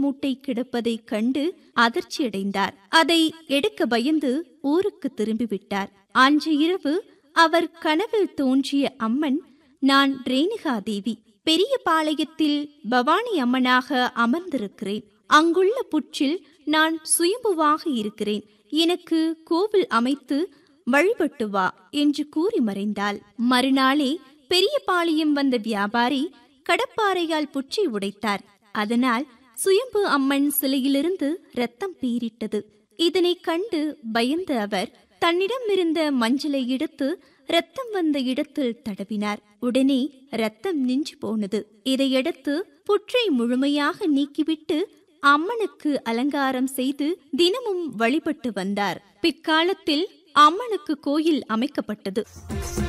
மூட்டை கிடப்பதைக் கண்டு அதிர்ச்சியடைந்தார் அதை எடுக்க பயந்து ஊருக்கு திரும்பிவிட்டார் அன்று இரவு அவர் கனவில் தோன்றிய அம்மன் நான் ரேணுகா தேவி பெரிய பாளையத்தில் பவானி அம்மனாக அமர்ந்திருக்கிறேன் அங்குள்ள புற்றில் நான் சுயம்புவாக இருக்கிறேன் எனக்கு கோவில் அமைத்து வழிபட்டு வா என்று கூறி மறைந்தாள் மறுநாளே பெரிய பாளையம் வந்த வியாபாரி கடப்பாறையால் புற்றி உடைத்தார் அதனால் சுயம்பு அம்மன் சிலையிலிருந்து ரத்தம் பீரிட்டது இதனைக் கண்டு பயந்த அவர் தன்னிடம் இருந்த மஞ்சளை எடுத்து ரத்தம் வந்த இடத்தில் தடவினார் உடனே ரத்தம் நின்று போனது இதையடுத்து புற்றை முழுமையாக நீக்கிவிட்டு அம்மனுக்கு அலங்காரம் செய்து தினமும் வழிபட்டு வந்தார் பிற்காலத்தில் அம்மனுக்கு கோயில் அமைக்கப்பட்டது